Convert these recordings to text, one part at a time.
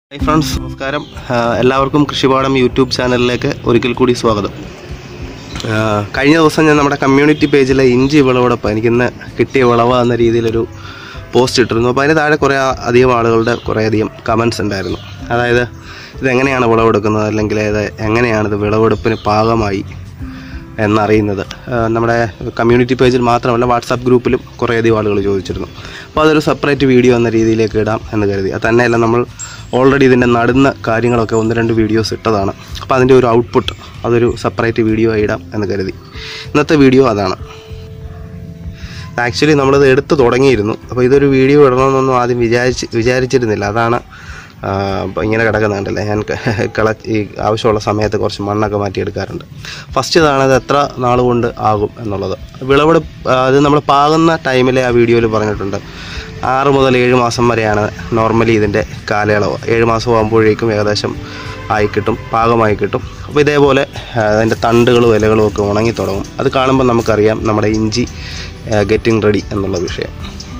hi friends നമസ്കാരം ആ, എല്ലാവർക്കും കൃഷിപാഠം യൂട്യൂബ് ചാനലിലേക്ക് ഒരിക്കൽ കൂടി സ്വാഗതം ആ, കഴിഞ്ഞ ദിവസം ഞാൻ നമ്മുടെ കമ്മ്യൂണിറ്റി പേജിലെ ഇഞ്ചി വിളവെടുപ്പ് എനിക്കിന്ന് കിട്ടിയ വിളവ് എന്ന രീതിയിലൊരു പോസ്റ്റ് ഇട്ടിരുന്നു അപ്പോൾ അതിന് താഴെ കുറേ ആ- അധികം ആളുകളുടെ കുറേ അധികം കമൻസ് ഉണ്ടായിരുന്നു അതായത് ഇതെങ്ങനെയാണ് വിളവെടുക്കുന്നത് അല്ലെങ്കിൽ ഇത് എങ്ങനെയാണ് ഇത് വിളവെടുപ്പിന് പാകമായി എന്നറിയുന്നത് ആ, നമ്മുടെ കമ്മ്യൂണിറ്റി പേജിൽ മാത്രമല്ല വാട്സാപ്പ് ഗ്രൂപ്പിലും കുറേയധികം ആളുകൾ ചോദിച്ചിരുന്നു അപ്പോൾ അതൊരു സെപ്പറേറ്റ് വീഡിയോ എന്ന രീതിയിലേക്ക് ഇടാം എന്ന് കരുതി അത് തന്നെയല്ല നമ്മൾ ഓൾറെഡി ഇതിൻ്റെ നടുന്ന കാര്യങ്ങളൊക്കെ ഒന്ന് രണ്ട് വീഡിയോസ് ഇട്ടതാണ് അപ്പോൾ അതിൻ്റെ ഒരു ഔട്ട്പുട്ട് അതൊരു സെപ്പറേറ്റ് വീഡിയോ ആയി ഇടാം എന്ന് കരുതി ഇന്നത്തെ വീഡിയോ അതാണ് ആക്ച്വലി നമ്മളിത് എടുത്ത് തുടങ്ങിയിരുന്നു അപ്പോൾ ഇതൊരു വീഡിയോ ഇടണമെന്നൊന്നും ആദ്യം വിചാരിച്ച് വിചാരിച്ചിരുന്നില്ല അതാണ് ആ, ഇപ്പം ഇങ്ങനെ കിടക്കുന്നുണ്ടല്ലേ ഞാൻ ക- കള ഈ ആവശ്യമുള്ള സമയത്ത് കുറച്ച് മണ്ണൊക്കെ മാറ്റിയെടുക്കാറുണ്ട് ഫസ്റ്റ് ഇതാണ് ഇത് എത്ര നാൾ കൊണ്ട് ആകും എന്നുള്ളത് വിളവെടുപ്പ് ആ, അത് നമ്മൾ പാകുന്ന ടൈമിലെ ആ വീഡിയോയിൽ പറഞ്ഞിട്ടുണ്ട് ആറ് മുതൽ ഏഴ് മാസം വരെയാണ് നോർമലി ഇതിൻ്റെ കാലയളവ് ഏഴ് മാസം ആകുമ്പോഴേക്കും ഏകദേശം ആയി കിട്ടും പാകമായി കിട്ടും അപ്പോൾ ഇതേപോലെ ആ, അതിൻ്റെ തണ്ടുകളും ഇലകളും ഒക്കെ ഉണങ്ങി തുടങ്ങും അത് കാണുമ്പോൾ നമുക്കറിയാം നമ്മുടെ ഇഞ്ചി ഗെറ്റിംഗ് റെഡി എന്നുള്ള വിഷയം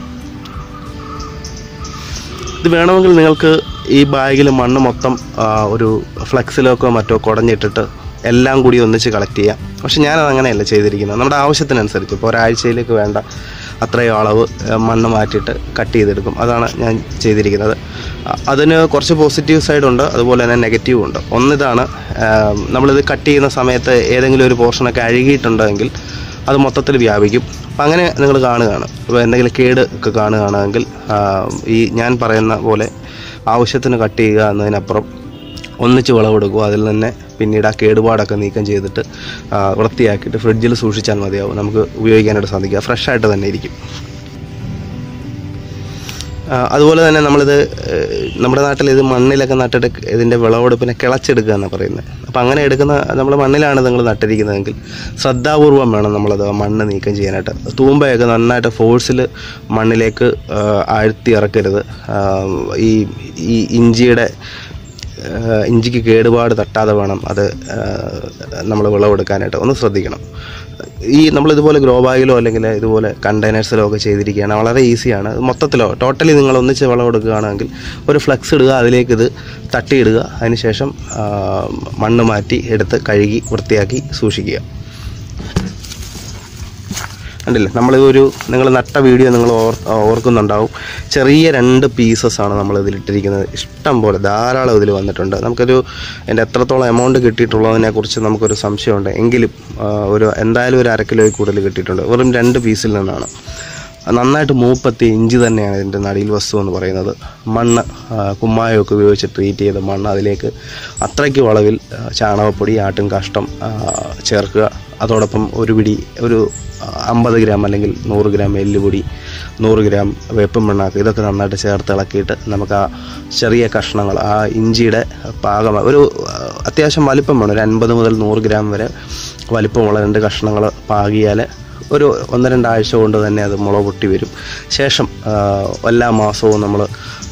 ഇത് വേണമെങ്കിൽ നിങ്ങൾക്ക് ഈ ബാഗിൽ മണ്ണ് മൊത്തം ആ, ഒരു ഫ്ലെക്സിലൊക്കെ മറ്റോ കുടഞ്ഞിട്ടിട്ട് എല്ലാം കൂടി ഒന്നിച്ച് കളക്ട് ചെയ്യാം പക്ഷെ ഞാനത് അങ്ങനെയല്ല ചെയ്തിരിക്കുന്നത് നമ്മുടെ ആവശ്യത്തിനനുസരിച്ച് ഇപ്പോൾ ഒരാഴ്ചയിലേക്ക് വേണ്ട അത്രയും അളവ് ആ, മണ്ണ് മാറ്റിയിട്ട് കട്ട് ചെയ്തെടുക്കും അതാണ് ഞാൻ ചെയ്തിരിക്കുന്നത് അ- അതിന് കുറച്ച് പോസിറ്റീവ് സൈഡുണ്ട് അതുപോലെ തന്നെ നെഗറ്റീവും ഉണ്ട് ഒന്നിതാണ് ആ, നമ്മളിത് കട്ട് ചെയ്യുന്ന സമയത്ത് ഏതെങ്കിലും ഒരു പോർഷനൊക്കെ അഴുകിയിട്ടുണ്ടെങ്കിൽ അത് മൊത്തത്തിൽ വ്യാപിക്കും അപ്പം അങ്ങനെ നിങ്ങൾ കാണുകയാണ് അപ്പോൾ എന്തെങ്കിലും കേട് ഒക്കെ കാണുകയാണെങ്കിൽ ആ, ഈ ഞാൻ പറയുന്ന പോലെ ആവശ്യത്തിന് കട്ട് ചെയ്യുക എന്നതിനപ്പുറം ഒന്നിച്ച് വിളവെടുക്കുക അതിൽ തന്നെ പിന്നീട് ആ കേടുപാടൊക്കെ നീക്കം ചെയ്തിട്ട് ആ, വൃത്തിയാക്കിയിട്ട് ഫ്രിഡ്ജിൽ സൂക്ഷിച്ചാൽ മതിയാവും നമുക്ക് ഉപയോഗിക്കാനായിട്ട് സാധിക്കുക ഫ്രഷ് ആയിട്ട് തന്നെ ഇരിക്കും ആ, അതുപോലെ തന്നെ നമ്മളിത് ഏഹ്, നമ്മുടെ നാട്ടിൽ ഇത് മണ്ണിലൊക്കെ നട്ടിട്ട് ഇതിൻ്റെ വിളവെടുപ്പിനെ കിളച്ചെടുക്കുക എന്നാണ് പറയുന്നത് അപ്പോൾ അങ്ങനെ എടുക്കുന്ന നമ്മൾ മണ്ണിലാണ് നിങ്ങൾ നട്ടിരിക്കുന്നതെങ്കിൽ ശ്രദ്ധാപൂർവം വേണം നമ്മളത് ആ മണ്ണ് നീക്കം ചെയ്യാനായിട്ട് തൂമ്പയൊക്കെ നന്നായിട്ട് ഫോഴ്സിൽ മണ്ണിലേക്ക് ആ, ആഴ്ത്തി ഇറക്കരുത് ആ, ഈ ഈ ഇഞ്ചിയുടെ ആ, ഇഞ്ചിക്ക് കേടുപാട് തട്ടാതെ വേണം അത് നമ്മൾ വിളവെടുക്കാനായിട്ട് ഒന്ന് ശ്രദ്ധിക്കണം ഈ നമ്മളിതുപോലെ ഗ്രോ ബാഗിലോ അല്ലെങ്കിൽ ഇതുപോലെ കണ്ടെയ്നേഴ്സിലോ ഒക്കെ ചെയ്തിരിക്കുകയാണ് വളരെ ഈസിയാണ് മൊത്തത്തിലോ ടോട്ടലി നിങ്ങൾ ഒന്നിച്ച് വിളവെടുക്കുകയാണെങ്കിൽ ഒരു ഫ്ലെക്സ് ഇടുക അതിലേക്ക് ഇത് തട്ടിയിടുക അതിനുശേഷം ആ, മണ്ണ് മാറ്റി എടുത്ത് കഴുകി വൃത്തിയാക്കി സൂക്ഷിക്കുക കണ്ടില്ലേ നമ്മളിതൊരു നിങ്ങൾ നട്ട വീഡിയോ നിങ്ങൾ ഓർ ഓർക്കുന്നുണ്ടാവും ചെറിയ രണ്ട് പീസസ് ആണ് നമ്മൾ ഇതിലിട്ടിരിക്കുന്നത് ഇഷ്ടം പോലെ ധാരാളം ഇതിൽ വന്നിട്ടുണ്ട് നമുക്കൊരു എൻ്റെ എത്രത്തോളം എമൗണ്ട് കിട്ടിയിട്ടുള്ളതിനെ കുറിച്ച് നമുക്കൊരു സംശയമുണ്ട് എങ്കിലും ആ, ഒരു എന്തായാലും ഒരു അര കിലോയിൽ കൂടുതൽ കിട്ടിയിട്ടുണ്ട് വെറും രണ്ട് പീസിൽ നിന്നാണ് നന്നായിട്ട് മൂപ്പത്തി ഇഞ്ചി തന്നെയാണ് ഇതിൻ്റെ നടിയിൽ വസ്തു എന്ന് പറയുന്നത് മണ്ണ് ആ, കുമ്മായമൊക്കെ ഉപയോഗിച്ച് ട്രീറ്റ് ചെയ്ത മണ്ണ് അതിലേക്ക് അത്രയ്ക്ക് വളവിൽ ആ, ചാണകപ്പൊടി ആട്ടും കാഷ്ടം ആ, ചേർക്കുക അതോടൊപ്പം ഒരു പിടി ഒരു അമ്പത് ഗ്രാം അല്ലെങ്കിൽ നൂറ് ഗ്രാം എല്ലുപൊടി നൂറ് ഗ്രാം വേപ്പും മണ്ണാക്ക് ഇതൊക്കെ നന്നായിട്ട് ചേർത്ത് ഇളക്കിയിട്ട് നമുക്ക് ആ ചെറിയ കഷ്ണങ്ങൾ ആ ഇഞ്ചിയുടെ പാകം ഒരു ആ, അത്യാവശ്യം വലിപ്പം വേണം ഒരു അൻപത് മുതൽ നൂറ് ഗ്രാം വരെ വലിപ്പമുള്ള രണ്ട് കഷ്ണങ്ങൾ പാകിയാൽ ഒരു ഒന്ന് രണ്ടാഴ്ച കൊണ്ട് തന്നെ അത് മുള പൊട്ടി വരും ശേഷം ആ, എല്ലാ മാസവും നമ്മൾ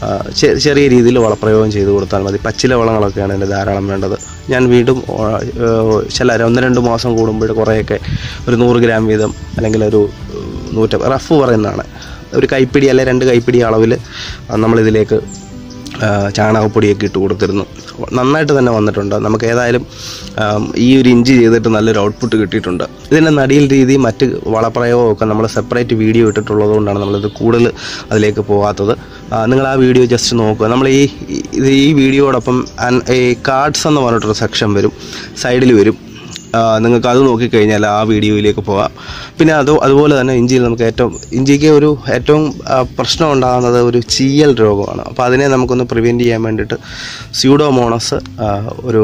ചെറിയ രീതിയിൽ വളപ്രയോഗം ചെയ്ത് കൊടുത്താൽ മതി പച്ചില വളങ്ങളൊക്കെയാണ് ഇതിന് ധാരാളം വേണ്ടത് ഞാൻ വീണ്ടും ആ, ഏഹ്, ചില ഒന്ന് രണ്ട് മാസം കൂടുമ്പോൾ കുറേയൊക്കെ ഒരു നൂറ് ഗ്രാം വീതം അല്ലെങ്കിൽ ഒരു നൂറ്റ റഫ് പറയുന്നതാണ് ഒരു കൈപ്പിടി അല്ലെ രണ്ട് കൈപ്പിടി അളവിൽ നമ്മളിതിലേക്ക് ആ, ചാണകപ്പൊടിയൊക്കെ ഇട്ട് കൊടുത്തിരുന്നു നന്നായിട്ട് തന്നെ വന്നിട്ടുണ്ട് നമുക്ക് ഏതായാലും ആം, ഈ ഒരു ഇഞ്ചി ചെയ്തിട്ട് നല്ലൊരു ഔട്ട്പുട്ട് കിട്ടിയിട്ടുണ്ട് ഇതിൻ്റെ നടിയിൽ രീതി മറ്റ് വളപ്രയോഗമൊക്കെ നമ്മൾ സെപ്പറേറ്റ് വീഡിയോ ഇട്ടിട്ടുള്ളത് കൊണ്ടാണ് നമ്മളിത് കൂടുതൽ അതിലേക്ക് പോകാത്തത് ആ, നിങ്ങൾ ആ വീഡിയോ ജസ്റ്റ് നോക്കുക നമ്മൾ ഈ ഇത് ഈ വീഡിയോടൊപ്പം അൻ- ഈ കാർഡ്സ് എന്ന് പറഞ്ഞിട്ടൊരു സെക്ഷൻ വരും സൈഡിൽ വരും ആ, നിങ്ങൾക്ക് അത് നോക്കിക്കഴിഞ്ഞാൽ ആ വീഡിയോയിലേക്ക് പോകാം പിന്നെ അത് അതുപോലെ തന്നെ ഇഞ്ചിയിൽ നമുക്ക് ഏറ്റവും ഇഞ്ചിക്ക് ഒരു ഏറ്റവും ആ, പ്രശ്നം ഉണ്ടാകുന്നത് ഒരു ചീയൽ രോഗമാണ് അപ്പോൾ അതിനെ നമുക്കൊന്ന് പ്രിവെൻറ്റ് ചെയ്യാൻ വേണ്ടിയിട്ട് സ്യൂഡോമോണസ് ആ, ഒരു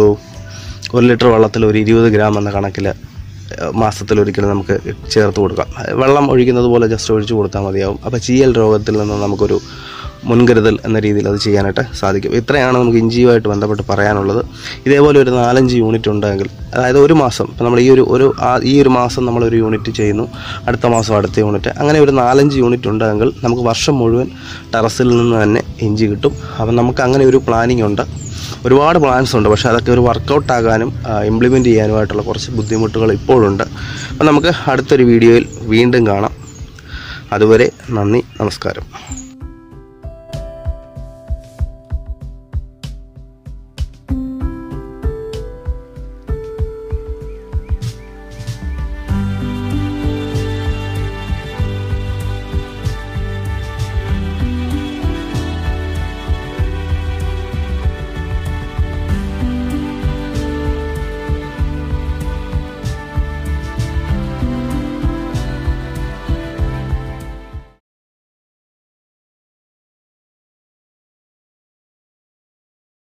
ഒരു ലിറ്റർ വെള്ളത്തിൽ ഒരു ഇരുപത് ഗ്രാം എന്ന കണക്കിൽ മാസത്തിലൊരിക്കലും നമുക്ക് ചേർത്ത് കൊടുക്കാം വെള്ളം ഒഴിക്കുന്നത് പോലെ ജസ്റ്റ് ഒഴിച്ചു കൊടുത്താൽ മതിയാവും അപ്പോൾ ചീയൽ രോഗത്തിൽ നിന്ന് നമുക്കൊരു മുൻകരുതൽ എന്ന രീതിയിൽ അത് ചെയ്യാനായിട്ട് സാധിക്കും ഇത്രയാണ് നമുക്ക് ഇഞ്ചിയുമായിട്ട് ബന്ധപ്പെട്ട് പറയാനുള്ളത് ഇതേപോലെ ഒരു നാലഞ്ച് യൂണിറ്റ് ഉണ്ടെങ്കിൽ അതായത് ഒരു മാസം ഇപ്പം നമ്മൾ ഈ ഒരു ഒരു ആ- ഈ ഒരു മാസം നമ്മളൊരു യൂണിറ്റ് ചെയ്യുന്നു അടുത്ത മാസം അടുത്ത യൂണിറ്റ് അങ്ങനെ ഒരു നാലഞ്ച് യൂണിറ്റ് ഉണ്ടെങ്കിൽ നമുക്ക് വർഷം മുഴുവൻ ടെറസിൽ നിന്ന് തന്നെ ഇഞ്ചി കിട്ടും അപ്പം നമുക്ക് അങ്ങനെ ഒരു പ്ലാനിങ് ഉണ്ട് ഒരുപാട് പ്ലാൻസ് ഉണ്ട് പക്ഷേ അതൊക്കെ ഒരു വർക്കൗട്ട് ആകാനും ഇംപ്ലിമെൻറ്റ് ചെയ്യാനുമായിട്ടുള്ള കുറച്ച് ബുദ്ധിമുട്ടുകൾ ഇപ്പോഴുണ്ട് അപ്പം നമുക്ക് അടുത്തൊരു വീഡിയോയിൽ വീണ്ടും കാണാം അതുവരെ നന്ദി നമസ്കാരം